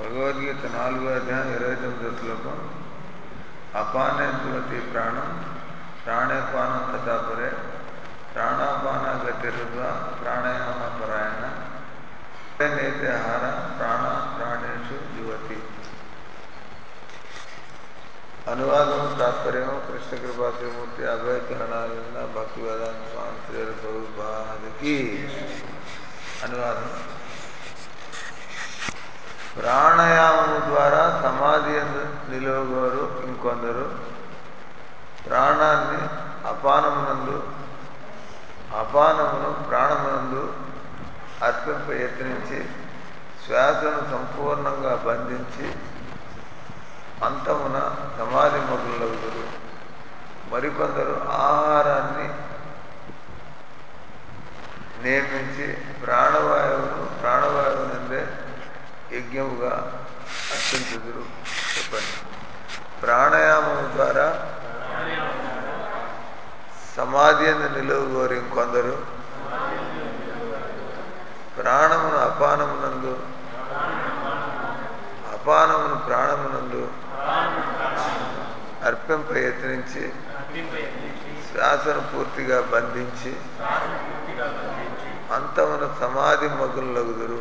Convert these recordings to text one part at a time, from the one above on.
భగవద్గీత నాలుగో అధ్యాయం ఇరవై తొమ్మిదో శ్లోకం అపానే జ్యోతి ప్రాణం ప్రాణేపానం తథాపరే ప్రాణాపాన గతిరుద్వ ప్రాణాయామ పరాయణ నేతే హార ప్రాణ ప్రాణేషు యువతి అనువాదం తాత్పర్యం కృష్ణ కృపా శ్రీమూర్తి అభయ చరణాలన్న భక్తి వేదాంత స్వామి శ్రీ ప్రభుపాదికి అనువాదం ప్రాణాయామము ద్వారా సమాధి నిలువగోరు ఇంకొందరు ప్రాణాన్ని అపానమునందు అపానమును ప్రాణమునందు అర్పింప యత్నించి శ్వాసను సంపూర్ణంగా బంధించి అంతమున సమాధి మొదలవుతారు మరికొందరు ఆహారాన్ని నియమించి ప్రాణవాయువును ప్రాణవాయువునందే యజ్ఞముగా అర్పించుదురు చెప్పండి ప్రాణాయామం ద్వారా సమాధి అని నిలువగోరి కొందరు ప్రాణమును అపానమునందు అపానమును ప్రాణమునందు అర్పింప యత్నించి శ్వాసను పూర్తిగా బంధించి అంతమున సమాధి మగులగుదురు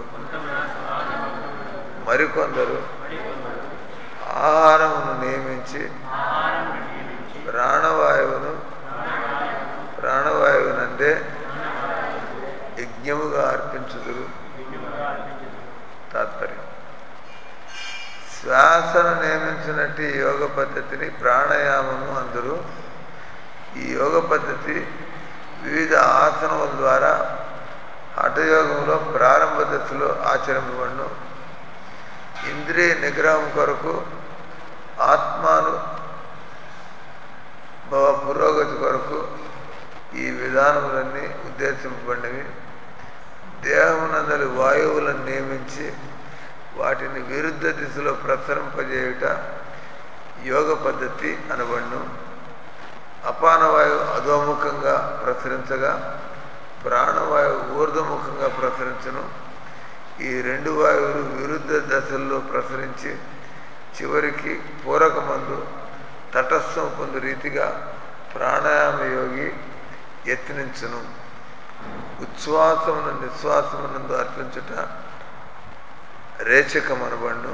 మరికొందరు ఆహారమును నియమించి ప్రాణవాయువును ప్రాణవాయువునందే యజ్ఞముగా అర్పించుదురు తాత్పర్యం శ్వాసను నియమించినట్టు యోగ పద్ధతిని ప్రాణాయామము అందరూ ఈ యోగ పద్ధతి వివిధ ఆసనముల ద్వారా హఠయోగంలో ప్రారంభ దశలో ఆచరింపబడును ఇంద్రియ నిగ్రహం కొరకు ఆత్మాను భవ పురోగతి కొరకు ఈ విధానములన్నీ ఉద్దేశింపబడినవి దేహమునందలి వాయువులను నియమించి వాటిని విరుద్ధ దిశలో ప్రసరింపజేయుట యోగ పద్ధతి అనబడును అపానవాయువు అధోముఖంగా ప్రసరించగా ప్రాణవాయువు ఊర్ధముఖంగా ప్రసరించను ఈ రెండు వాయువులు విరుద్ధ దశల్లో ప్రసరించి చివరికి పూరకమందు తటస్థం పొందు రీతిగా ప్రాణాయామ యోగి యత్నించును ఉచ్ఛ్వాసమును నిశ్వాసమునందు అర్పించుట రేచకమనబడును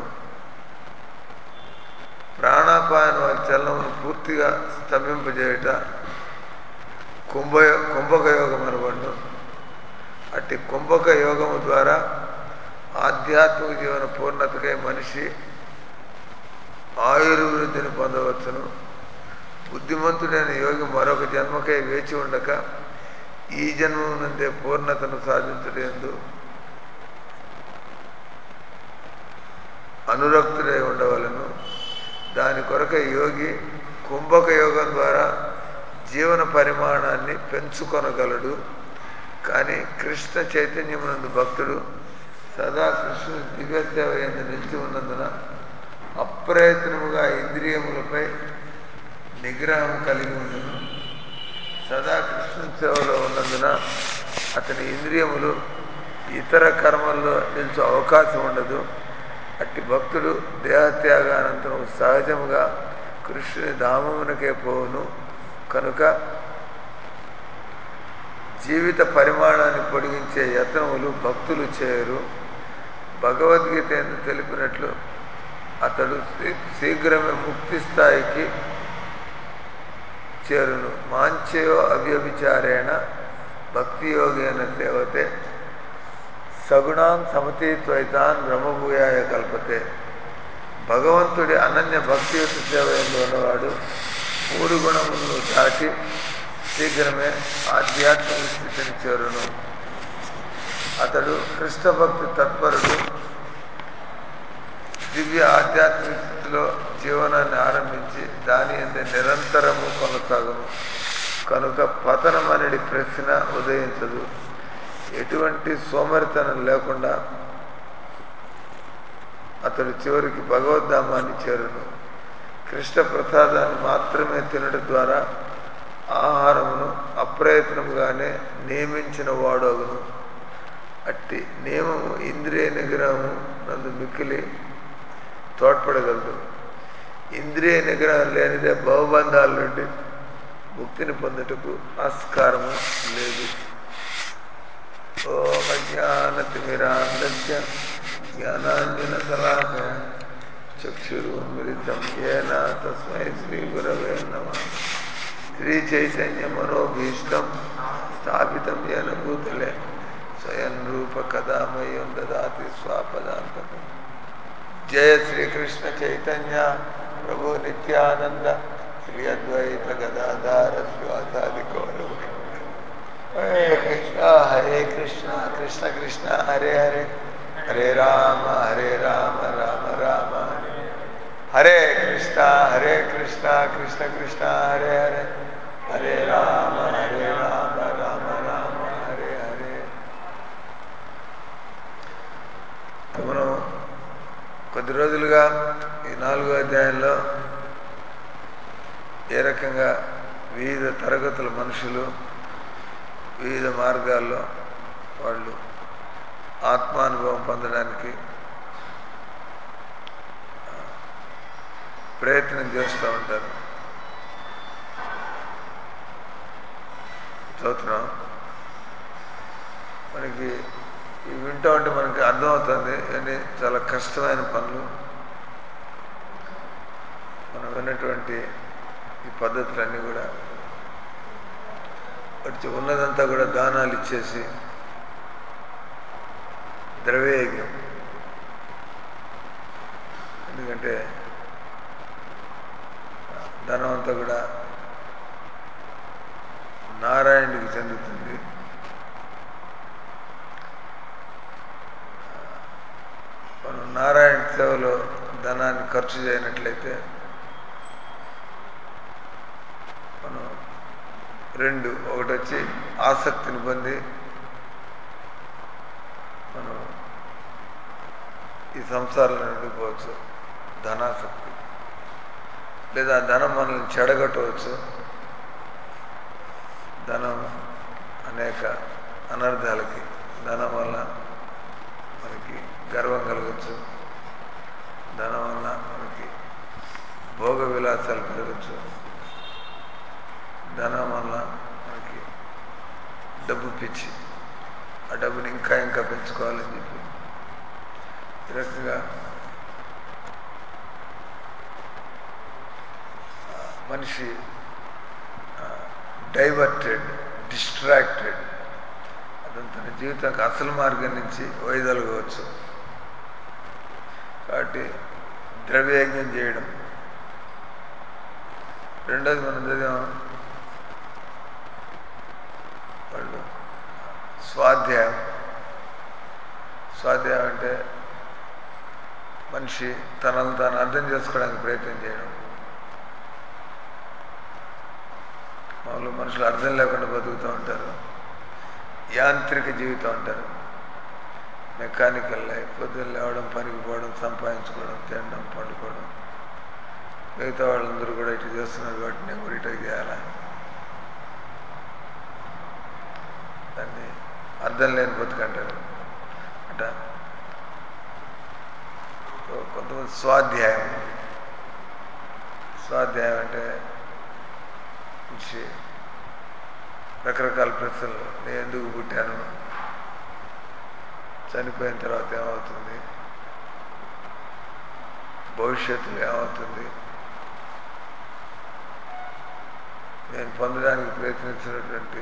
ప్రాణాపాయన వారి చలనమును పూర్తిగా స్తంభింపజేయుట కుంభ కుంభక యోగం అనబడును అట్టి కుంభక యోగము ద్వారా ఆధ్యాత్మిక జీవన పూర్ణతకై మనిషి ఆయుర్వృద్ధిని పొందవచ్చును బుద్ధిమంతుడైన యోగి మరొక జన్మకై వేచి ఉండక ఈ జన్మం నుండే పూర్ణతను సాధించడందు అనురక్తుడై ఉండవలను దాని కొరక యోగి కుంభక యోగం ద్వారా జీవన పరిమాణాన్ని పెంచుకొనగలడు కానీ కృష్ణ చైతన్యమునందు భక్తుడు సదా కృష్ణుని దివ్యసేవ ఎందు నిలిచి ఉన్నందున అప్రయత్నముగా ఇంద్రియములపై నిగ్రహం కలిగి ఉండును సదా కృష్ణుని సేవలో ఉన్నందున అతని ఇంద్రియములు ఇతర కర్మల్లో నిలిచే అవకాశం ఉండదు అట్టి భక్తుడు దేహత్యాగానంతరం సహజముగా కృష్ణుని ధామమునకే పోవును కనుక జీవిత పరిమాణాన్ని పొడిగించే యత్నములు భక్తులు చేయరు భగవద్గీత ఎందుకు తెలిపినట్లు అతడు శీఘ్రమే ముక్తి స్థాయికి చేరును మాంచయో అవ్యభిచారేణ భక్తి యోగేన సేవతే సగుణాన్ సమతీత్వైతాన్ బ్రహ్మభూయాయ కల్పతే భగవంతుడి అనన్య భక్తియుత సేవ ఎందు ఉన్నవాడు మూడు గుణములను దాటి శీఘ్రమే ఆధ్యాత్మిక స్థితిని చేరును అతడు కృష్ణ భక్తి తత్పరుడు దివ్య ఆధ్యాత్మిక స్థితిలో జీవనాన్ని ఆరంభించి దాని అందే నిరంతరము కొనసాగును కనుక పతనం అనేది ప్రశ్న ఉదయించదు ఎటువంటి సోమరితనం లేకుండా అతడు చివరికి భగవద్ధామాన్ని చేరును కృష్ణ ప్రసాదాన్ని మాత్రమే తినడం ద్వారా ఆహారమును అప్రయత్నముగానే నియమించిన వాడగును అట్టి నియమము ఇంద్రియ నిగ్రహము నందు మిక్కిలి తోడ్పడగలదు ఇంద్రియ నిగ్రహం లేనిదే భవబంధాల నుండి ముక్తిని పొందుటకు ఆస్కారము లేదు ఓం అజ్ఞానతిమిరాంధ్య జ్ఞానాంజన సలాకయ చక్షురున్మిలితం ఏన తస్మై శ్రీ గురవే నమ శ్రీ చైతన్య మనోభీష్టం స్థాపితం ఏన భూతలే స్వయం రూప కదామయం దదాతి స్వాపదాంతకం జయ శ్రీకృష్ణ చైతన్య ప్రభు నిత్యానంద శ్రీ అద్వైత గదాధార శ్రీవాసాది గౌరవ హరే కృష్ణ హరే కృష్ణ కృష్ణ కృష్ణ హరే హరే హరే రామ హరే రామ రామ రామ హరే హరే కృష్ణ హరే కృష్ణ కృష్ణ కృష్ణ హరే హరే హరే రామ హరే రామ రామ రామ హరే హరే మనం కొద్ది రోజులుగా ఈ నాలుగో అధ్యాయంలో ఏ రకంగా వివిధ తరగతుల మనుషులు వివిధ మార్గాల్లో వాళ్ళు ఆత్మానుభవం పొందడానికి ప్రయత్నం చేస్తూ ఉంటారు చదువుతున్నాం మనకి ఇవి వింటూ ఉంటే మనకి అర్థమవుతుంది ఇవన్నీ చాలా కష్టమైన పనులు మనం విన్నటువంటి ఈ పద్ధతులన్నీ కూడా వచ్చి ఉన్నదంతా కూడా దానాలు ఇచ్చేసి ద్రవ్యయజ్ఞం ఎందుకంటే ధనం అంతా కూడా నారాయణుడికి చెందుతుంది మనం నారాయణ సేవలో ధనాన్ని ఖర్చు చేయనట్లయితే మనం రెండు ఒకటి వచ్చి ఆసక్తిని పొంది మనం ఈ సంసారంలో ఉండిపోవచ్చు ధనాసక్తి లేదా ధనం మనల్ని చెడగొట్టవచ్చు ధనం అనేక అనర్థాలకి ధనం వల్ల మనకి గర్వం కలగచ్చు ధనం వల్ల మనకి భోగ విలాసాలు కలగచ్చు ధనం వల్ల మనకి డబ్బు పిచ్చి ఆ డబ్బుని ఇంకా ఇంకా పెంచుకోవాలని చెప్పి ఈ రకంగా మనిషి డైవర్టెడ్ డిస్ట్రాక్టెడ్ అతను తన జీవితానికి అసలు మార్గం నుంచి వైదొలగవచ్చు కాబట్టి ద్రవ్యయజ్ఞం చేయడం రెండోది మనం చదివాం వాళ్ళు స్వాధ్యాయం స్వాధ్యాయం అంటే మనిషి తనను తాను అర్థం చేసుకోవడానికి ప్రయత్నం చేయడం మామూలు మనుషులు అర్థం లేకుండా బతుకుతూ ఉంటారు యాంత్రిక జీవితం అంటారు మెకానికల్ లైఫ్ పొద్దున్న లేవడం పనికి పోవడం సంపాదించుకోవడం తినడం పండుకోవడం మిగతా వాళ్ళందరూ కూడా ఇటు చేస్తున్నారు కాబట్టి నేను కూడా ఇటు చేయాలా దాన్ని అర్థం లేని బతుకంటారు అట కొంతమంది స్వాధ్యాయం స్వాధ్యాయం అంటే మనిషి రకరకాల ప్రశ్నలు నేను ఎందుకు పుట్టాను చనిపోయిన తర్వాత ఏమవుతుంది భవిష్యత్తులో ఏమవుతుంది నేను పొందడానికి ప్రయత్నించినటువంటి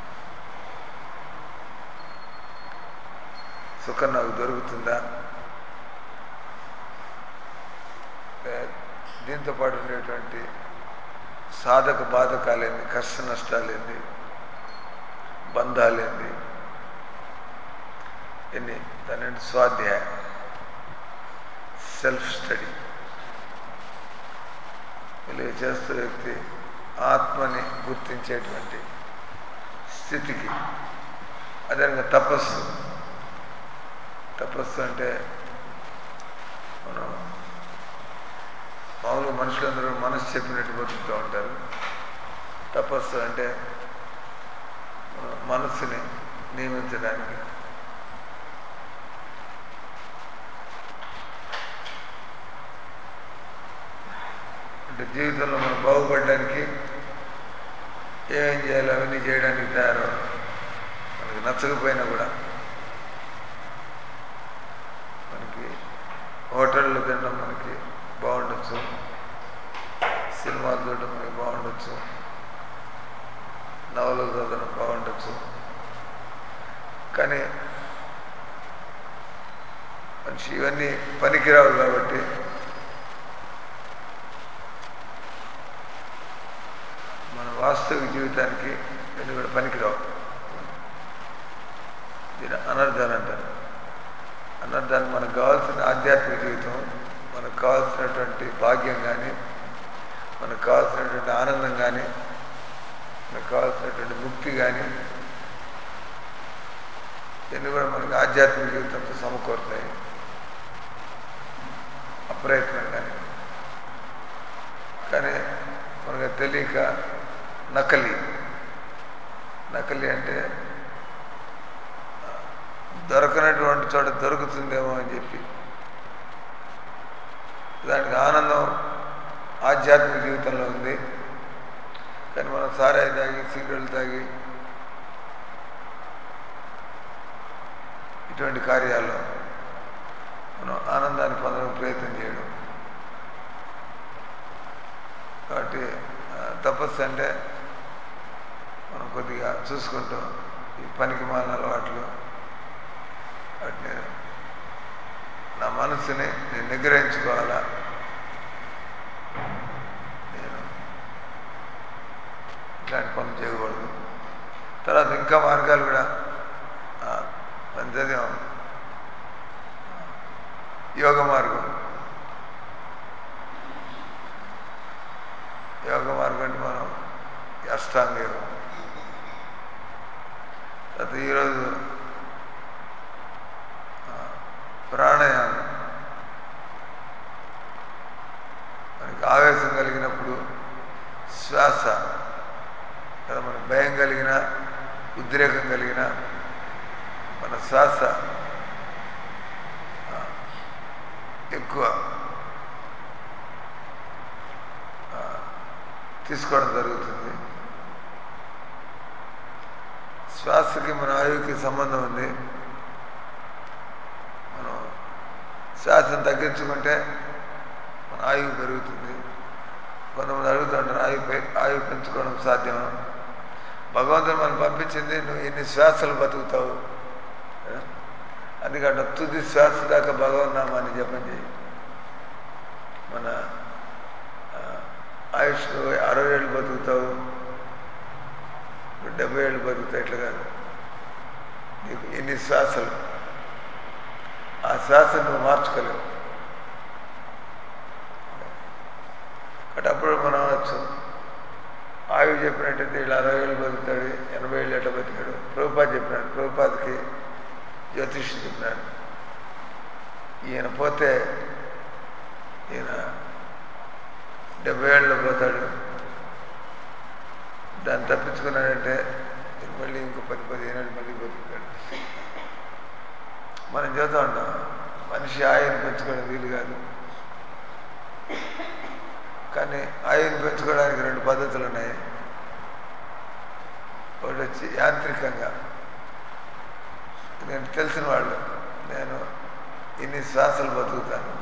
సుఖం నాకు దొరుకుతుందా దీంతో పాటు ఉండేటువంటి సాధక బాధకాలేంది కష్ట నష్టాలేంది బంధాలేంది ఎన్ని దాని స్వాధ్యాయం సెల్ఫ్ స్టడీ ఇలా చేస్తూ వ్యక్తి ఆత్మని గుర్తించేటువంటి స్థితికి అదేవిధంగా తపస్సు తపస్సు అంటే మనం మామూలు మనుషులందరూ మనసు చెప్పినట్టు బతుకుతూ ఉంటారు తపస్సు అంటే మనస్సుని నియమించడానికి అంటే జీవితంలో మనం బాగుపడడానికి ఏమేం చేయాలో అవన్నీ చేయడానికి తయారు మనకి నచ్చకపోయినా కూడా మనకి హోటల్లో తినడం మనకి బాగుండొచ్చు సినిమాలు చూడడం మనకి బాగుండొచ్చు నవలు చదవడం బాగుండొచ్చు కానీ మనిషి ఇవన్నీ పనికిరావు కాబట్టి మన వాస్తవిక జీవితానికి ఇవన్నీ కూడా పనికిరావు దీని అనర్థాలు అంటారు అనర్థాలు మనకు కావాల్సిన ఆధ్యాత్మిక జీవితం మనకు కావాల్సినటువంటి భాగ్యం కానీ మనకు కావాల్సినటువంటి ఆనందం కానీ మనకు కావాల్సినటువంటి ముక్తి కానీ ఇవన్నీ కూడా మనకు ఆధ్యాత్మిక జీవితంతో సమకూరుతాయి అప్రయత్నంగానే కానీ మనకు తెలియక నకలి నకలి అంటే దొరకనటువంటి చోట దొరుకుతుందేమో అని చెప్పి దానికి ఆనందం ఆధ్యాత్మిక జీవితంలో ఉంది కానీ మనం సారాయి తాగి సిగరెట్లు తాగి ఇటువంటి కార్యాల్లో మనం ఆనందాన్ని పొందడానికి ప్రయత్నం చేయడం కాబట్టి తపస్సు అంటే మనం కొద్దిగా చూసుకుంటూ ఈ పనికి మాలిన అలవాట్లు వాటిని నా మనసుని నేను నిగ్రహించుకోవాలా నేను ఇట్లాంటి పనులు చేయకూడదు తర్వాత ఇంకా మార్గాలు కూడా మనం చదివాం యోగ మార్గం యోగ మార్గం అంటే మనం అష్టాంగ యోగం తర్వాత ఈరోజు ప్రాణాయామం మనకి ఆవేశం కలిగినప్పుడు శ్వాస కదా మనకు భయం కలిగిన ఉద్రేకం కలిగిన మన శ్వాస ఎక్కువ తీసుకోవడం జరుగుతుంది శ్వాసకి మన ఆయువుకి సంబంధం ఉంది మనం శ్వాసను తగ్గించుకుంటే మన ఆయువు పెరుగుతుంది కొంతమంది అడుగుతుంటారు ఆయువు ఆయువు పెంచుకోవడం సాధ్యమా భగవంతుడు మనం పంపించింది నువ్వు ఎన్ని శ్వాసలు బతుకుతావు అందుకంటే తుది శ్వాస దాకా భగవన్నామాన్ని జపం చేయి మన ఆయుష్ అరవై ఏళ్ళు బతుకుతావు డెబ్బై ఏళ్ళు బతుకుతావు ఇట్లా కాదు నీకు ఎన్ని శ్వాసలు ఆ శ్వాస నువ్వు మార్చుకోలేవు కాబట్టి అప్పుడు మనం అనవచ్చు ఆయువు చెప్పినట్టయితే వీళ్ళు అరవై ఏళ్ళు బతుకుతాడు ఎనభై ఏళ్ళు ఎట్లా బతికాడు ప్రభుపాద్ చెప్పినాడు ప్రభుపాద్కి జ్యోతిష్యుడు చెప్పినాడు ఈయన పోతే ఈయన డెబ్బై ఏళ్ళలో పోతాడు దాన్ని తప్పించుకున్నాడంటే మళ్ళీ ఇంకో పది పదిహేను ఏళ్ళు మళ్ళీ బతుకుతాడు మనం చూస్తూ ఉంటాం మనిషి ఆయుని పెంచుకోవడం వీలు కాదు కానీ ఆయుని పెంచుకోవడానికి రెండు పద్ధతులు ఉన్నాయి ఒకటి వచ్చి యాంత్రికంగా నేను తెలిసిన వాళ్ళు నేను ఇన్ని శ్వాసలు బతుకుతాను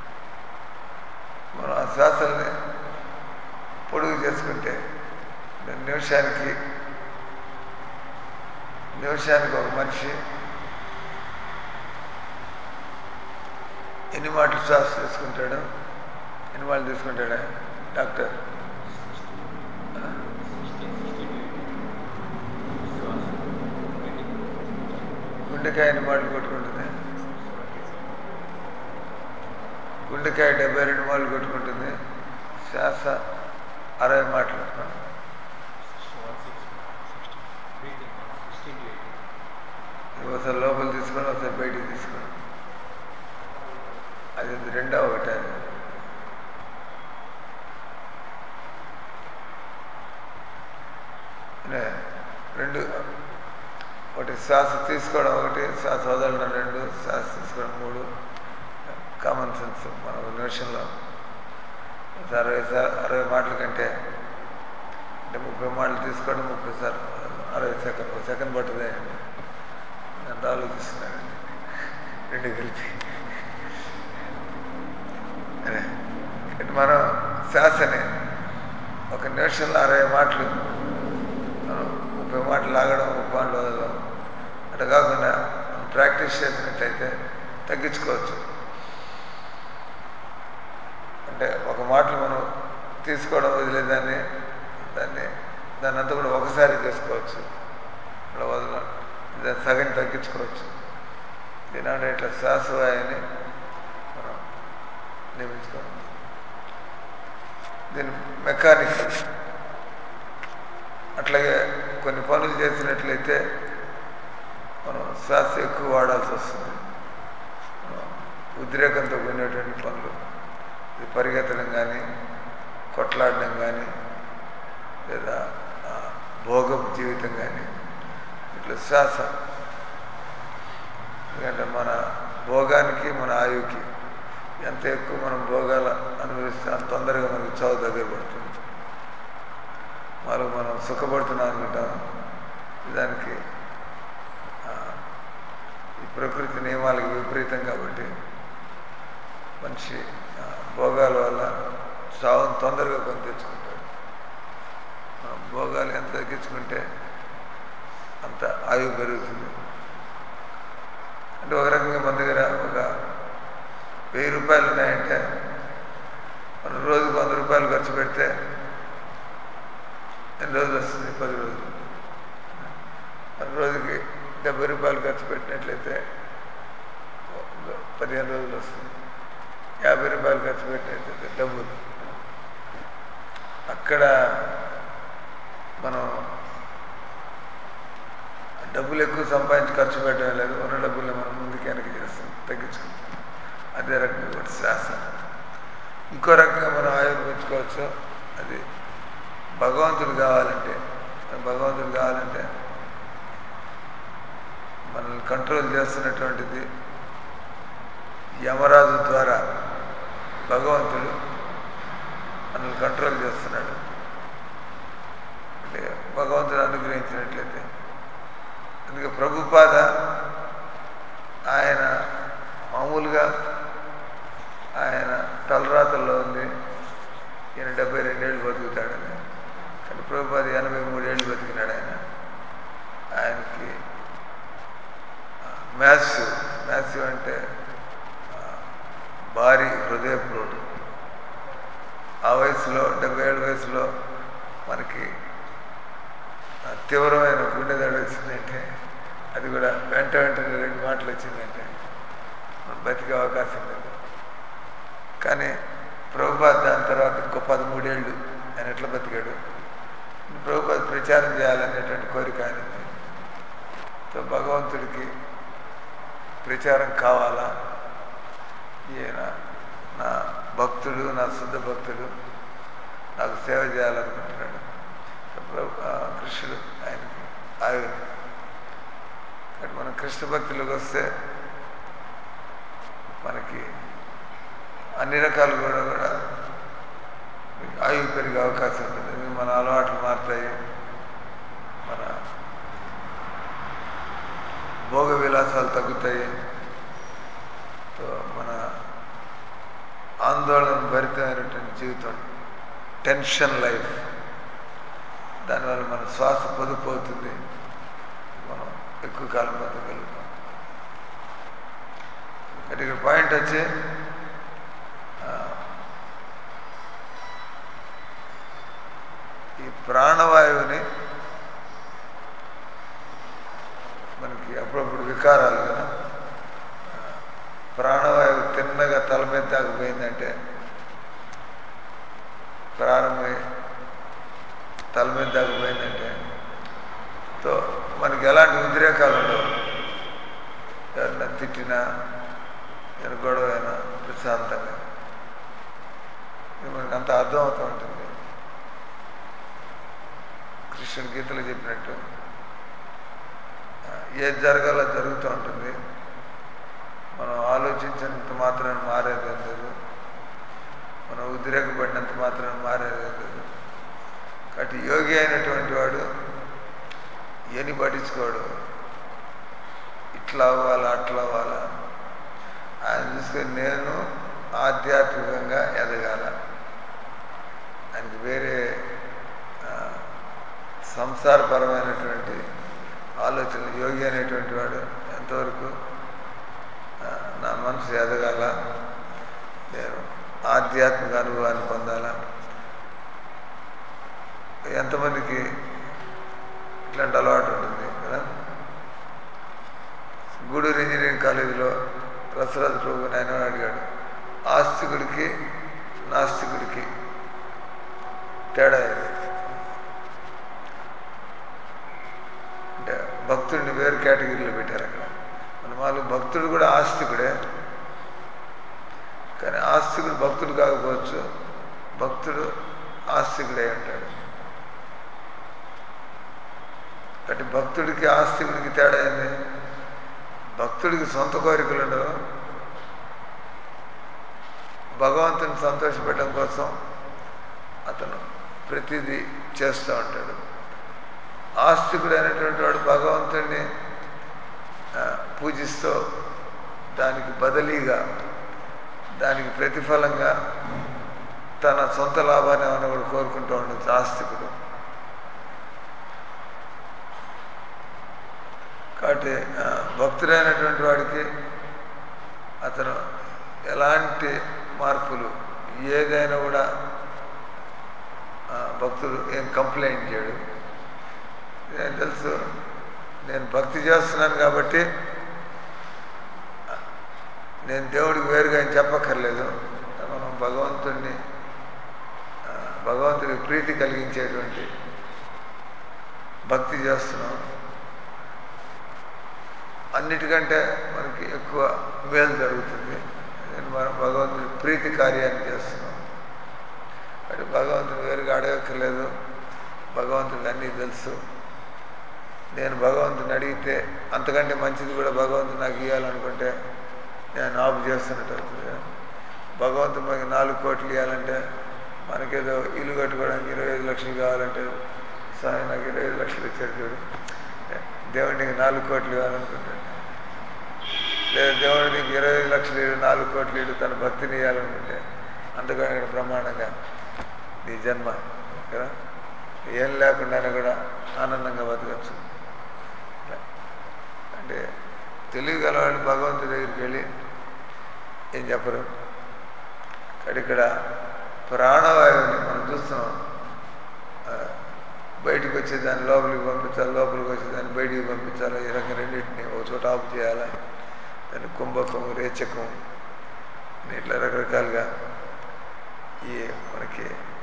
మనం ఆ శ్వాసల్ని పొడుగు చేసుకుంటే నేను నిమిషానికి నిమిషానికి ఒక మనిషి ఎన్ని మాటలు శ్వాస తీసుకుంటాడు ఎన్ని మాటలు తీసుకుంటాడా డాక్టర్ గుండెకాయ ఎన్ని మాటలు కొట్టుకుంటుంది గుండెకాయ డెబ్బై రెండు మాటలు కొట్టుకుంటుంది శ్వాస అరవై మాటలు ఒకసారి లోపల తీసుకొని ఒకసారి బయటికి తీసుకొని అది రెండో ఒకటి అది రెండు ఒకటి శ్వాస తీసుకోవడం ఒకటి శ్వాస వదలడం రెండు శ్వాస తీసుకోవడం మూడు కామన్ సెన్స్ మన ఒక నిమిషంలో అరవై సార్ అరవై మాటల కంటే అంటే ముప్పై మాటలు తీసుకోవడం ముప్పై సార్ అరవై సెకండ్ ఒక సెకండ్ పట్టుదే ఎంత ఆలోచిస్తున్నానండి రెండు కలిపి అదే ఇటు మనం శ్వాసని ఒక నిమిషంలో అరవై మాటలు మనం ముప్పై మాటలు లాగడం ముప్పై మాటలు వదలడం అట్లా కాకుండా మనం ప్రాక్టీస్ చేసినట్లయితే తగ్గించుకోవచ్చు అంటే ఒక మాటలు మనం తీసుకోవడం వదిలేదాన్ని దాన్ని దాన్ని అంతా కూడా ఒకసారి చేసుకోవచ్చు ఇట్లా వదలం దాన్ని సగం తగ్గించుకోవచ్చు దీని ఇట్లా శ్వాసవాయుని మనం నియమించుకోవాలి దీని మెకానికల్ అట్లాగే కొన్ని పనులు చేసినట్లయితే మనం శ్వాస ఎక్కువ వాడాల్సి వస్తుంది మనం ఉద్రేకంతో కూడినటువంటి పనులు ఇది పరిగెత్తడం కానీ కొట్లాడడం కానీ లేదా ఆ, భోగం జీవితం కానీ ఇట్లా శ్వాస ఎందుకంటే మన భోగానికి మన ఆయువుకి ఎంత ఎక్కువ మనం భోగాలు అనుభవిస్తే అంత తొందరగా మనకి చావు దగ్గర పడుతుంది వాళ్ళు మనం సుఖపడుతున్నాం అనుకుంటాం దానికి ఆ, ఈ ప్రకృతి నియమాలకు విపరీతం కాబట్టి మనిషి ఆ, భోగాల వల్ల చావును తొందరగా కొని తెచ్చుకుంటాడు మనం భోగాలు ఎంత తగ్గించుకుంటే అంత ఆయువు పెరుగుతుంది అంటే ఒక రకంగా మన దగ్గర ఒక వెయ్యి రూపాయలు ఉన్నాయంటే మనం రోజుకు వంద రూపాయలు ఖర్చు పెడితే ఎన్ని రోజులు వస్తుంది పది రోజులు మన రోజుకి డెబ్బై రూపాయలు ఖర్చు పెట్టినట్లయితే పదిహేను రోజులు వస్తుంది యాభై రూపాయలు ఖర్చు పెట్టినట్లయితే డబ్బులు అక్కడ మనం డబ్బులు ఎక్కువ సంపాదించి ఖర్చు పెట్టడం లేదు ఉన్న డబ్బుల్ని మనం ముందుకు వెనక్కి చేస్తాం తగ్గించుకుంటాం అదే రకంగా కూడా శ్వాస ఇంకో రకంగా మనం ఆయుర్ పెంచుకోవచ్చు అది భగవంతుడు కావాలంటే భగవంతుడు కావాలంటే మనల్ని కంట్రోల్ చేస్తున్నటువంటిది యమరాజు ద్వారా భగవంతుడు మనల్ని కంట్రోల్ చేస్తున్నాడు అంటే భగవంతుడు అనుగ్రహించినట్లయితే అందుకే ప్రభుపాద ఆయన మామూలుగా ఆయన తలరాతల్లో ఉంది ఈయన డెబ్బై రెండేళ్ళు బతుకుతాడని కానీ ప్రభుపాద ఎనభై మూడేళ్ళు బతికినాడు ఆయన ఆయనకి మ్యాథ్సివ్ మ్యాథ్సివ్ అంటే ఆ, భారీ హృదయప్రోటు ఆ వయసులో డెబ్బై ఏళ్ళ వయసులో మనకి ఆ, తీవ్రమైన గుండె దడ వచ్చిందంటే అది కూడా వెంట వెంటనే రెండు మాటలు వచ్చిందంటే మనం బతికే అవకాశం లేదు కానీ ప్రభుపాద్ దాని తర్వాత ఇంకో పదమూడేళ్ళు ఆయన ఎట్లా బతికాడు ప్రభుపాద్ ప్రచారం చేయాలనేటువంటి కోరిక ఆయనకి సో భగవంతుడికి ప్రచారం కావాలా ఈయన నా భక్తుడు నా శుద్ధ భక్తుడు నాకు సేవ చేయాలనుకుంటున్నాడు సో ప్రభు ఆ, కృష్ణుడు ఆయనకి ఆయుడు కాబట్టి మనం కృష్ణ భక్తులకు వస్తే మనకి అన్ని రకాలు కూడా కూడా మీకు ఆయువు పెరిగే అవకాశం ఉంటుంది ఎందుకంటే మన అలవాట్లు మారుతాయి మన భోగ విలాసాలు తగ్గుతాయి సో మన ఆందోళన భరితమైనటువంటి జీవితం టెన్షన్ లైఫ్ దానివల్ల మన శ్వాస పొదుపు అవుతుంది మనం ఎక్కువ కాలం బతకగలుగుతాం కానీ ఇక్కడ పాయింట్ వచ్చి ఆ, ఈ ప్రాణవాయువుని మనకి అప్పుడప్పుడు వికారాలు కదా ఆ, ప్రాణవాయువు తిన్నగా తల మీద తాకపోయిందంటే ప్రారంభమై తల మీద తాకపోయిందంటే సో మనకి ఎలాంటి ఉద్రేకాలు ఉండవు ఎవరన్నా తిట్టినా ఏదైనా గొడవ అయినా ప్రశాంతంగా ఇది మనకు అంత అర్థం అవుతూ ఉంటుంది కృష్ణుడి గీతలో చెప్పినట్టు ఆ, ఏది జరగాలో అది జరుగుతూ ఉంటుంది మనం ఆలోచించినంత మాత్రాన్ని మారేది ఏం లేదు మనం ఉద్రేకపడినంత మాత్రం మారేది లేదు కాబట్టి యోగి అయినటువంటి వాడు ఎని పట్టించుకోడు ఇట్లా అవ్వాలా అట్లా అవ్వాలా ఆయన చూసుకొని నేను ఆధ్యాత్మికంగా ఎదగాల ఆయనకి వేరే ఆ, సంసారపరమైనటువంటి ఆలోచనలు యోగి అనేటువంటి వాడు ఎంతవరకు ఆ, నా మనసు ఎదగాల నేను ఆధ్యాత్మిక అనుభవాన్ని పొందాలా ఎంతమందికి ఇట్లాంటి అలవాటు ఉంటుంది కదా గూడూరు ఇంజనీరింగ్ కాలేజీలో రసరాజు ప్రభు ఆయన అడిగాడు ఆస్తికుడికి నాస్తికుడికి తేడా ఇది అంటే భక్తుడిని వేరు కేటగిరీలో పెట్టారు అక్కడ మన వాళ్ళు భక్తుడు కూడా ఆస్తికుడే కానీ ఆస్తికుడు భక్తుడు కాకపోవచ్చు భక్తుడు ఆస్తికుడే అంటాడు కాబట్టి భక్తుడికి ఆస్తికుడికి తేడా ఏంది భక్తుడికి సొంత కోరికలు ఉండవు భగవంతుని సంతోషపెట్టడం కోసం అతను ప్రతిదీ చేస్తూ ఉంటాడు ఆస్తికుడు అనేటువంటి వాడు భగవంతుడిని ఆ, పూజిస్తూ దానికి బదిలీగా దానికి ప్రతిఫలంగా తన సొంత లాభాన్ని ఏమైనా కూడా కోరుకుంటూ ఉండొచ్చు ఆస్తికుడు కాబట్టి ఆ, భక్తుడైనటువంటి వాడికి అతను ఎలాంటి మార్పులు ఏదైనా కూడా ఆ, భక్తుడు ఏం కంప్లైంట్ చేయడు ఏం తెలుసు నేను భక్తి చేస్తున్నాను కాబట్టి ఆ, నేను దేవుడికి వేరుగా ఏం చెప్పక్కర్లేదు మనం భగవంతుడిని ఆ, భగవంతుడికి ప్రీతి కలిగించేటువంటి భక్తి చేస్తున్నాం అన్నిటికంటే మనకి ఎక్కువ మేలు జరుగుతుంది నేను మనం భగవంతుడి ప్రీతి కార్యాన్ని చేస్తున్నాం అంటే భగవంతుని వేరుగా అడగక్కర్లేదు భగవంతుడికి అన్నీ తెలుసు నేను భగవంతుని అడిగితే అంతకంటే మంచిది కూడా భగవంతుడు నాకు ఇవ్వాలనుకుంటే నేను ఆపు చేస్తున్నట్టు అవుతుంది భగవంతుడు మనకి నాలుగు కోట్లు ఇవ్వాలంటే మనకేదో ఇల్లు కట్టుకోవడానికి ఇరవై ఐదు లక్షలు కావాలంటే స్వామి నాకు ఇరవై ఐదు లక్షలు ఇచ్చాడు చూడు దేవుడు నీకు నాలుగు కోట్లు ఇవ్వాలనుకుంటాడు లేదా దేవుడు నీకు ఇరవై ఐదు లక్షలు ఇడు నాలుగు కోట్లు ఇడు తన భక్తిని ఇవ్వాలనుకుంటే అంతకంటే బ్రహ్మాండంగా నీ జన్మ కదా ఏం లేకుండానే కూడా ఆనందంగా బతకచ్చు అంటే తెలివి గలవాళ్ళు భగవంతుడి దగ్గరికి వెళ్ళి ఏం చెప్పరు కానీ ఇక్కడ ప్రాణవాయువుని మనం చూస్తున్నాం ఆ, బయటికి వచ్చే దాన్ని లోపలికి పంపించాలి లోపలికి వచ్చే దాన్ని బయటికి పంపించాలి ఈ రకంగా రెండింటిని ఒక చోట ఆపు చేయాలి దాన్ని కుంభకం రేచకం అని ఇట్లా రకరకాలుగా ఈ మనకి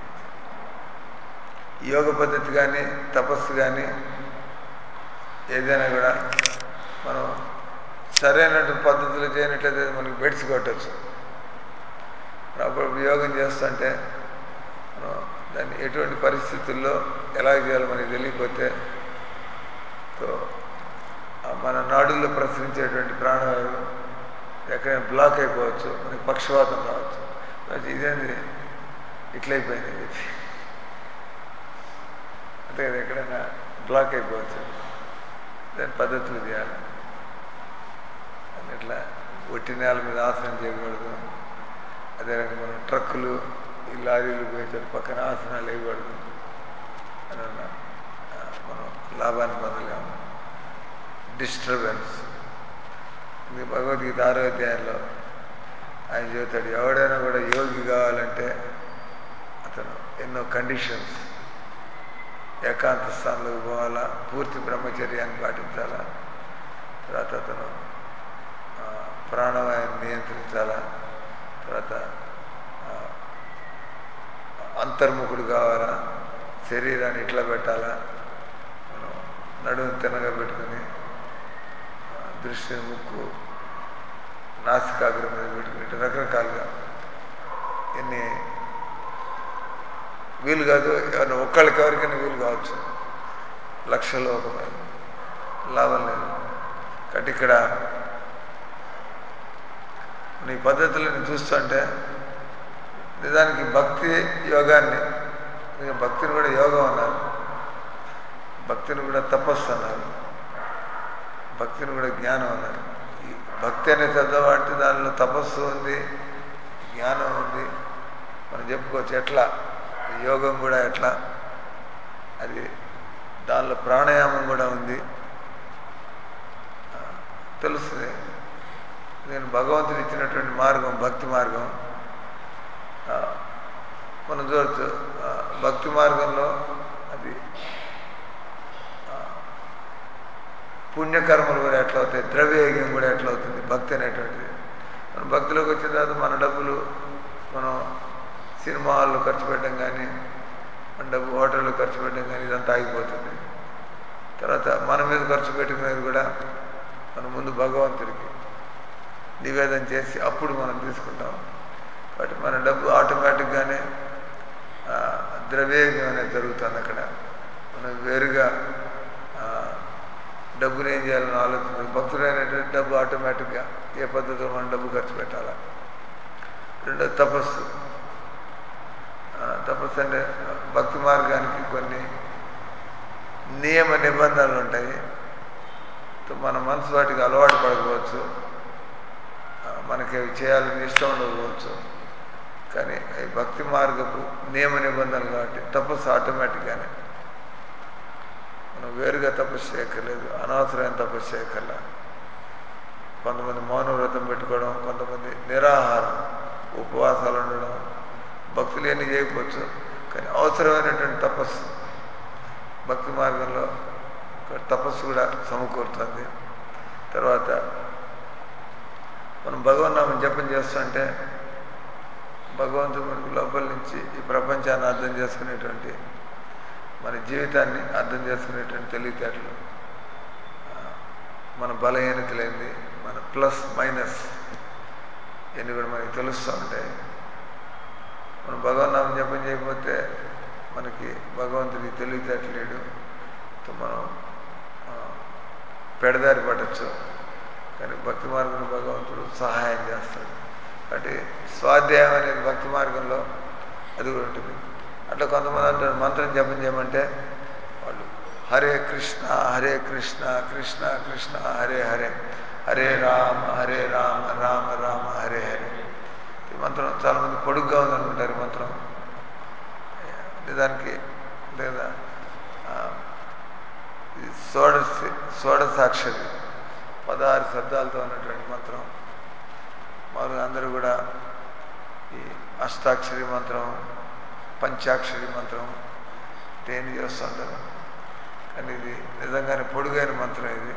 యోగ పద్ధతి కానీ తపస్సు కానీ ఏదైనా కూడా మనం సరైనటువంటి పద్ధతులు చేయనట్లయితే అది మనకి బెడిసి కొట్టచ్చు మనం అప్పుడప్పుడు యోగం చేస్తుంటే మనం దాన్ని ఎటువంటి పరిస్థితుల్లో ఎలా చేయాలో మనకి తెలియకపోతే సో ఆ మన నాడుల్లో ప్రసరించేటువంటి ప్రాణవాయువు ఎక్కడైనా బ్లాక్ అయిపోవచ్చు మనకి పక్షవాతం రావచ్చు అది ఇదేంది ఇట్లయిపోయింది అని చెప్పి అంటే అది ఎక్కడైనా బ్లాక్ అయిపోవచ్చు దాని పద్ధతులు చేయాలి అని ఇట్లా ఒట్టి నేల మీద ఆసనం చేయకూడదు అదే రకంగా మనం ట్రక్కులు ఈ లారీలు పోయేటప్పుడు పక్కన ఆసనాలు వేయకూడదు అని అన్నా ఆ, మనం లాభాన్ని పొందలేము డిస్టర్బెన్స్ ఇది భగవద్గీత ఆరో అధ్యాయంలో ఆయన చెబుతాడు ఎవడైనా కూడా యోగి కావాలంటే అతను ఎన్నో కండిషన్స్ ఏకాంత స్థానంలోకి పోవాలా పూర్తి బ్రహ్మచర్యాన్ని పాటించాలా తర్వాత అతను ఆ, ప్రాణవాయువుని నియంత్రించాలా తర్వాత ఆ, అంతర్ముఖుడు కావాలా శరీరాన్ని ఇట్లా పెట్టాలా మనం నడుము తినగా పెట్టుకుని ఆ, దృష్టిని ముక్కు నాసికాగ్రం మీద పెట్టుకుని ఇట్లా రకరకాలుగా ఎన్ని వీలు కాదు ఎవరైనా ఒక్కళ్ళకి ఎవరికైనా వీలు కావచ్చు లక్షల్లో ఒక మంది. లాభం లేదు కాబట్టి ఇక్కడ నీ పద్ధతులను చూస్తుంటే నిజానికి భక్తి యోగాన్ని ఇంకా భక్తిని కూడా యోగం అన్నారు భక్తిని కూడా తపస్సు అన్నారు భక్తిని కూడా జ్ఞానం అన్నారు ఈ భక్తి అనే శబ్దం అంటే దానిలో తపస్సు ఉంది జ్ఞానం ఉంది మనం చెప్పుకోవచ్చు ఎట్లా యోగం కూడా ఎట్లా అది దానిలో ప్రాణాయామం కూడా ఉంది ఆ, తెలుస్తుంది నేను భగవంతుడు ఇచ్చినటువంటి మార్గం భక్తి మార్గం ఆ, మనం చూడొచ్చు ఆ, భక్తి మార్గంలో అది ఆ, పుణ్యకర్మలు కూడా ఎట్లా అవుతాయి ద్రవ్యయోగ్యం కూడా ఎట్లా అవుతుంది భక్తి అనేటువంటిది మనం భక్తిలోకి వచ్చిన తర్వాత మన డబ్బులు మనం సినిమా హాల్లో ఖర్చు పెట్టడం కానీ మన డబ్బు హోటల్లో ఖర్చు పెట్టడం కానీ ఇదంతా ఆగిపోతుంది తర్వాత మన మీద ఖర్చు పెట్టుకునేది కూడా మనం ముందు భగవంతుడికి నివేదన చేసి అప్పుడు మనం తీసుకుంటాం కాబట్టి మన డబ్బు ఆటోమేటిక్గానే ఆ, ద్రవ్యయోగ్యం అనేది జరుగుతుంది అక్కడ మనం వేరుగా ఆ, డబ్బుని ఏం చేయాలని ఆలోచించదు భక్తుడైనటువంటి డబ్బు ఆటోమేటిక్గా ఏ పద్ధతిలో మనం డబ్బు ఖర్చు పెట్టాలా రెండో తపస్సు ఆ, తపస్సు అంటే భక్తి మార్గానికి కొన్ని నియమ నిబంధనలు ఉంటాయి తో మన మనసు వాటికి అలవాటు పడకపోవచ్చు ఆ, మనకి అవి చేయాలని ఇష్టం ఉండకపోవచ్చు కానీ ఈ భక్తి మార్గపు నియమ నిబంధనలు కాబట్టి తపస్సు ఆటోమేటిక్గానే మనం వేరుగా తపస్సు చేయక్కర్లేదు అనవసరమైన తపస్సు చేయక్కర్లా కొంతమంది మౌన వ్రతం పెట్టుకోవడం కొంతమంది నిరాహారం ఉపవాసాలు ఉండడం భక్తులు ఏమి చేయకపోవచ్చు కానీ అవసరమైనటువంటి తపస్సు భక్తి మార్గంలో ఒక తపస్సు కూడా సమకూరుతుంది తర్వాత మనం భగవన్నామం జపం చేస్తుంటే భగవంతుడు మనకు లోపల నుంచి ఈ ప్రపంచాన్ని అర్థం చేసుకునేటువంటి మన జీవితాన్ని అర్థం చేసుకునేటువంటి తెలివితేటలు ఆ, మన బలహీనతలేంది మన ప్లస్ మైనస్ ఇవన్నీ కూడా మనకి తెలుస్తూ ఉంటాయి మనం భగవన్నామం జపం చేయకపోతే మనకి భగవంతుడి తెలివితేటలేడు తో మనం ఆ, పెడదారి పడచ్చు కానీ భక్తి మార్గంలో భగవంతుడు సహాయం చేస్తాడు కాబట్టి స్వాధ్యాయం అనేది భక్తి మార్గంలో అది కూడా ఉంటుంది అట్లా కొంతమంది అంటారు మంత్రం జపం చేయమంటే వాళ్ళు హరే కృష్ణ హరే కృష్ణ కృష్ణ కృష్ణ హరే హరే హరే రామ హరే రామ రామ రామ హరే హరే ఈ మంత్రం చాలామంది పొడుగ్గా ఉందనుకుంటారు ఈ మంత్రం నిజానికి లేదా ఆ, ఇది షోడశ షోడసాక్షరి పదహారు శబ్దాలతో ఉన్నటువంటి మంత్రం మామూలుగా అందరూ కూడా ఈ అష్టాక్షరి మంత్రం పంచాక్షరి మంత్రం దేని చేస్తుంటారు కానీ ఇది నిజంగానే పొడుగైన మంత్రం ఇది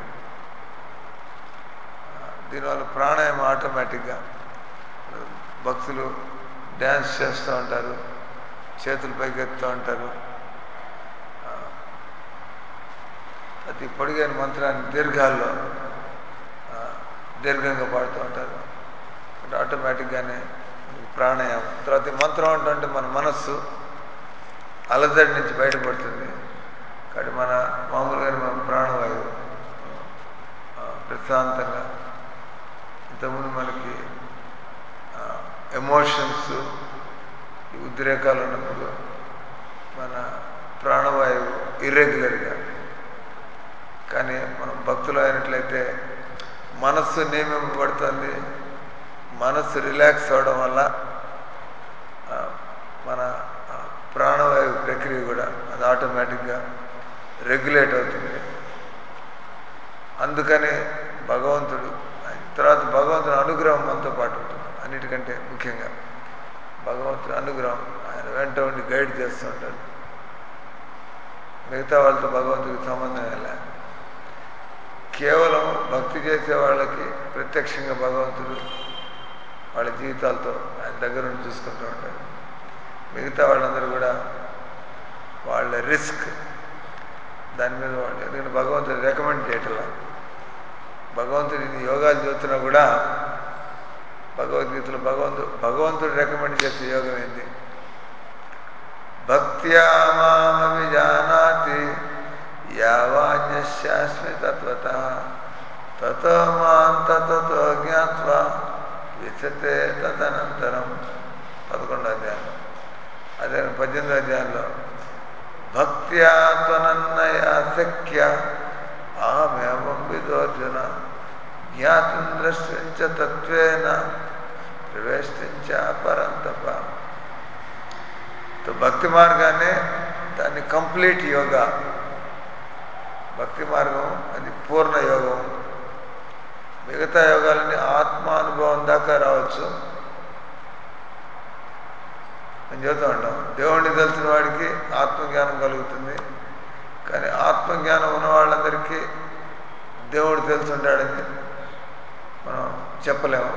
ఆ, దీనివల్ల ప్రాణాయామం ఆటోమేటిక్గా భక్తులు డ్యాన్స్ చేస్తూ ఉంటారు చేతులు పైకెత్తుతూ ఉంటారు ఆ, ప్రతి పొడిగైన మంత్రాన్ని దీర్ఘాల్లో ఆ, దీర్ఘంగా పాడుతూ ఉంటారు అంటే ఆటోమేటిక్గానే ప్రాణాయామం తర్వాత ఈ మంత్రం అంటే మన మనస్సు అలజడి నుంచి బయటపడుతుంది కాబట్టి మన మామూలుగా మన ప్రాణవాయువు ఆ, ప్రశాంతంగా ఇంతకుముందు మనకి ఎమోషన్స్ ఈ ఉద్రేకాలు ఉన్నప్పుడు మన ప్రాణవాయువు ఇర్రెగ్యులర్గా కానీ మనం భక్తులు అయినట్లయితే మనస్సు నియమింపబడుతుంది మనస్సు రిలాక్స్ అవ్వడం వల్ల ఆ, మన ఆ, ప్రాణవాయువు ప్రక్రియ కూడా అది ఆటోమేటిక్గా రెగ్యులేట్ అవుతుంది అందుకని భగవంతుడు తర్వాత భగవంతుని అనుగ్రహం మనతో పాటు ఉంటుంది అన్నిటికంటే ముఖ్యంగా భగవంతుడి అనుగ్రహం ఆయన వెంట ఉండి గైడ్ చేస్తూ ఉంటాడు మిగతా వాళ్ళతో భగవంతుడికి సంబంధం ఎలా కేవలం భక్తి చేసే వాళ్ళకి ప్రత్యక్షంగా భగవంతుడు వాళ్ళ జీవితాలతో ఆయన దగ్గర నుండి చూసుకుంటూ ఉంటాడు మిగతా వాళ్ళందరూ కూడా వాళ్ళ రిస్క్ దాని మీద వాళ్ళు ఎందుకంటే భగవంతుడు రికమెండ్ చేయటంలా భగవంతుడిని యోగాలు చూస్తున్నా కూడా భగవద్గీతలో భగవంతుడు భగవంతుడు రికమెండ్ చేసే యోగం ఏంటి భక్త్యా మామవిజానాతి యావాన్యశాస్మి తత్వత తతో మాం తతో జ్ఞాత్వా విచతే తదనంతరం పదకొండో అధ్యాయం అదే పద్దెనిమిదో అధ్యాయంలో భక్త్యా త్వనన్నయ శక్య అహమేవం విదోర్జున జ్ఞాతం ద్రష్టించ తత్వేన ప్రవేశించ పరంతప తో భక్తి మార్గాన్ని దాన్ని కంప్లీట్ యోగా భక్తి మార్గం అది పూర్ణ యోగం మిగతా యోగాలని ఆత్మానుభవం దాకా రావచ్చు నేను చెబుతూ ఉంటాం దేవుణ్ణి తెలిసిన వాడికి ఆత్మజ్ఞానం కలుగుతుంది కానీ ఆత్మజ్ఞానం ఉన్న వాళ్ళందరికీ దేవుడు తెలిసి ఉంటాడని మనం చెప్పలేము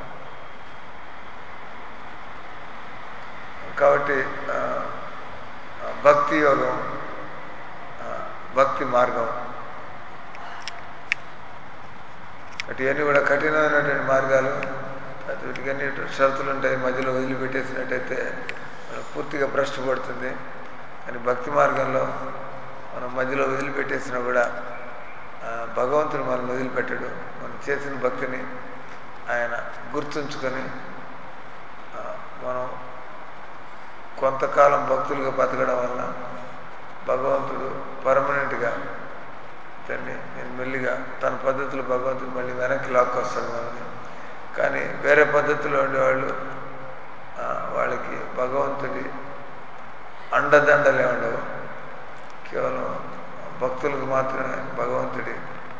కాబట్టి ఆ, ఆ, భక్తి యోగం ఆ, భక్తి మార్గం అటు ఇవన్నీ కూడా కఠినమైనటువంటి మార్గాలు అటు వీటికన్నీ షరతులు ఉంటాయి మధ్యలో వదిలిపెట్టేసినట్టయితే మనం పూర్తిగా భ్రష్టపడుతుంది కానీ భక్తి మార్గంలో మనం మధ్యలో వదిలిపెట్టేసినా కూడా ఆ, భగవంతుడు మనల్ని వదిలిపెట్టడు మనం చేసిన భక్తిని ఆయన గుర్తుంచుకొని ఆ, మనం కొంతకాలం భక్తులుగా బతకడం వల్ల భగవంతుడు పర్మనెంట్గా దాన్ని నేను మెల్లిగా తన పద్ధతిలో భగవంతుడు మళ్ళీ వెనక్కి లాక్కొస్తాడు మనల్ని కానీ వేరే పద్ధతిలో ఉండేవాళ్ళు ఆ, వాళ్ళకి భగవంతుడి అండదండలే ఉండవు కేవలం భక్తులకు మాత్రమే భగవంతుడి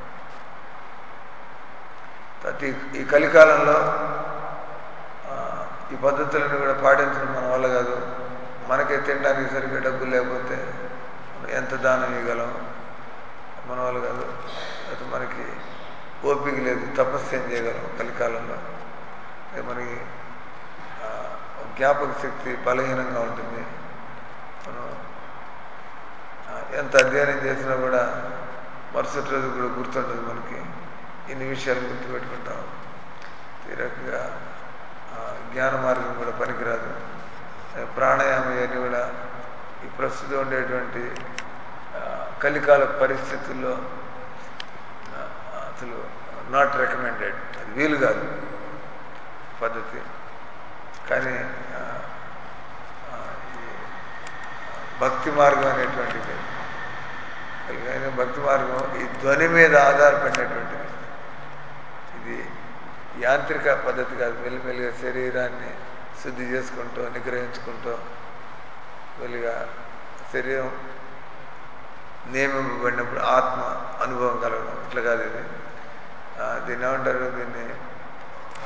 ప్రతి ఈ కలికాలంలో ఆ, ఈ పద్ధతులను కూడా పాటించడం మన వల్ల కాదు మనకే తినడానికి సరిగ్గా డబ్బులు లేకపోతే మనం ఎంత దానం ఇవ్వగలం మన వల్ల కాదు అయితే మనకి ఓపిక లేదు తపస్సు ఏం చేయగలం కలికాలంలో అది మనకి ఆ, జ్ఞాపక శక్తి బలహీనంగా ఉంటుంది మనం ఆ, ఎంత అధ్యయనం చేసినా కూడా మరుసటి రోజు కూడా గుర్తుండదు మనకి ఇన్ని విషయాలు గుర్తుపెట్టుకుంటాం ఈ రకంగా ఆ, జ్ఞాన మార్గం కూడా పనికిరాదు ఆ, ప్రాణాయామం ఇవన్నీ కూడా ఈ ప్రస్తుతం ఉండేటువంటి ఆ, కలికాల పరిస్థితుల్లో ఆ, అసలు నాట్ రికమెండెడ్ అది వీలు కాదు పద్ధతి కానీ ఆ, ఆ, ఈ భక్తి మార్గం అనేటువంటిది కలిగిన భక్తి మార్గం ఈ ధ్వని మీద ఆధారపడినటువంటిది ఇది యాంత్రిక పద్ధతి కాదు మెల్లిమెల్లిగా శరీరాన్ని శుద్ధి చేసుకుంటూ నిగ్రహించుకుంటూ మెల్లిగా శరీరం నియమింపబడినప్పుడు ఆత్మ అనుభవం కలగడం ఇట్లా కాదు ఇది ఆ, దీన్ని ఏమంటారు దీన్ని ఆ,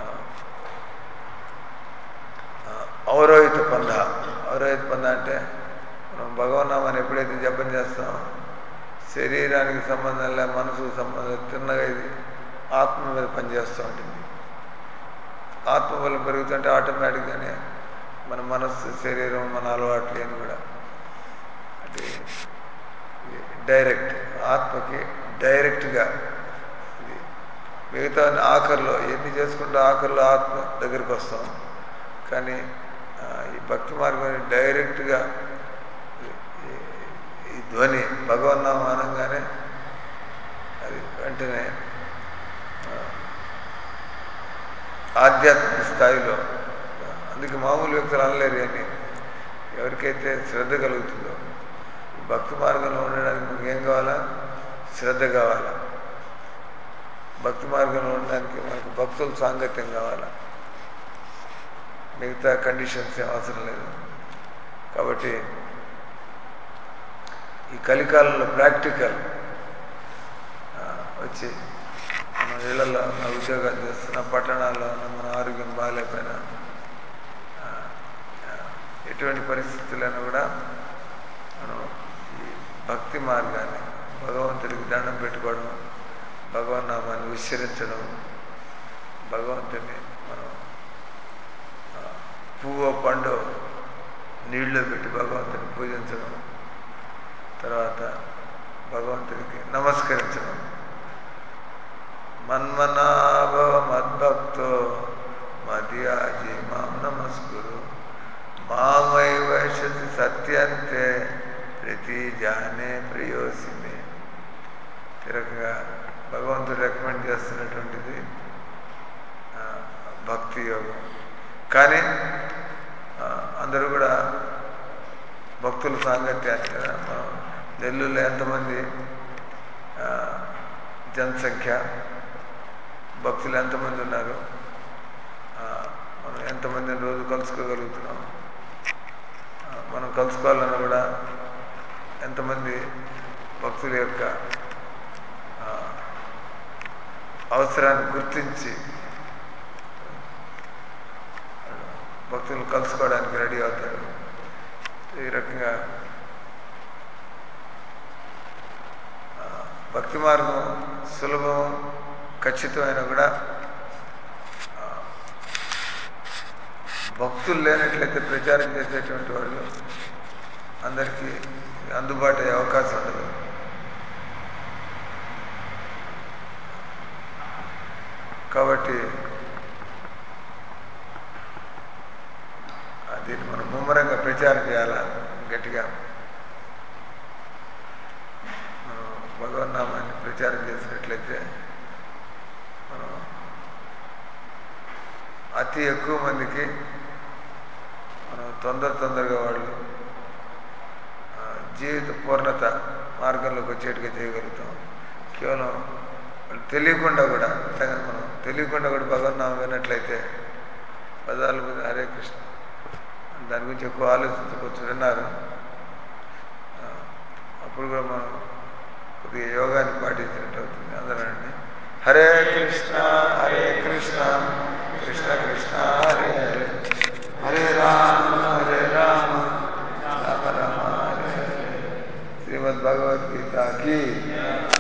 ఆ, అవరోహిత పంధ అవరోహిత పంధ అంటే మనం భగవన్నామని ఎప్పుడైతే జపం చేస్తాం శరీరానికి సంబంధం లే మనసుకు సంబంధం తిన్నగా ఇది ఆత్మ మీద పనిచేస్తూ ఉంటుంది ఆత్మ బలం పెరుగుతుంటే ఆటోమేటిక్గానే మన మనస్సు శరీరం మన అలవాట్లు అని కూడా అంటే ఇది డైరెక్ట్ ఆత్మకి డైరెక్ట్గా ఇది మిగతా ఆఖరిలో ఎన్ని చేసుకుంటే ఆఖరిలో ఆత్మ దగ్గరికి వస్తాం కానీ ఆ, ఈ భక్తి మార్గం డైరెక్ట్గా ఈ- ఈ- ఈ ధ్వని భగవన్నామం అనగానే అది వెంటనే ఆ, ఆధ్యాత్మిక స్థాయిలో అందుకే మామూలు వ్యక్తులు అనలేరు అని ఎవరికైతే శ్రద్ధ కలుగుతుందో ఈ భక్తి మార్గంలో ఉండడానికి మనకి ఏం కావాలా శ్రద్ధ కావాలా భక్తి మార్గంలో ఉండడానికి మనకు భక్తుల సాంగత్యం కావాలా మిగతా కండిషన్స్ ఏం అవసరం లేదు కాబట్టి ఈ కలికాలంలో ప్రాక్టికల్ వచ్చి మన ఇళ్లలో ఉన్న ఉద్యోగాలు చేస్తున్న పట్టణాల్లో ఉన్న మన ఆరోగ్యం బాగాలేకపోయినా ఆ, ఆ, ఎటువంటి పరిస్థితులైనా కూడా మనం ఈ భక్తి మార్గాన్ని భగవంతుడికి దండం పెట్టుకోవడం భగవన్నామాన్ని ఉచ్చరించడం భగవంతుని మనం ఆ, పువ్వు పండు నీళ్ళు పెట్టి భగవంతుని పూజించడం తర్వాత భగవంతుడికి నమస్కరించడం మన్మనాభవ మద్భక్తో మధ్యాజి మాం నమస్కురు మామై వైశతి సత్యంతే ప్రతి జానే ప్రియోసిమే తిరగగా భగవంతుడు రికమెండ్ చేస్తున్నటువంటిది ఆ, భక్తి యోగం కానీ ఆ, భక్తుల సాంగత్యాన్ని కదా మనం నెల్లూరులో ఎంతమంది ఆ, జనసంఖ్య భక్తులు ఎంతమంది ఉన్నారు ఆ, మనం ఎంతమందిని రోజు కలుసుకోగలుగుతున్నాం ఆ, మనం కలుసుకోవాలన్నా కూడా ఎంతమంది భక్తుల యొక్క ఆ, అవసరాన్ని గుర్తించి భక్తులు కలుసుకోవడానికి రెడీ అవుతారు ఈ రకంగా ఆ, భక్తి మార్గం సులభం ఖచ్చితమైన కూడా ఆ, భక్తులు లేనట్లయితే ప్రచారం చేసేటువంటి వాళ్ళు అందరికీ అందుబాటు అయ్యే అవకాశం ఉండదు కాబట్టి ఆ, దీన్ని మనం ముమ్మరంగా ప్రచారం చేయాలా గట్టిగా మనం భగవన్నామాన్ని ప్రచారం చేసినట్లయితే మనం అతి ఎక్కువ మందికి మనం తొందర తొందరగా వాళ్ళు ఆ, జీవిత పూర్ణత మార్గంలోకి వచ్చేట్టుగా చేయగలుగుతాం కేవలం వాళ్ళు తెలియకుండా కూడా అంతేగాని మనం తెలియకుండా కూడా భగవన్నామం విన్నట్లయితే పదాలు మీద హరే కృష్ణ దాని గురించి ఎక్కువ ఆలోచించవచ్చు విన్నారు ఆ, అప్పుడు కూడా మనం కొద్దిగా యోగాన్ని పాటించినట్టు అవుతుంది అందరండి హరే కృష్ణ హరే కృష్ణ కృష్ణ కృష్ణ హరే హరే హరే రామ హరే రామ రామ రామ హరే హరే శ్రీమద్ భగవద్గీత కి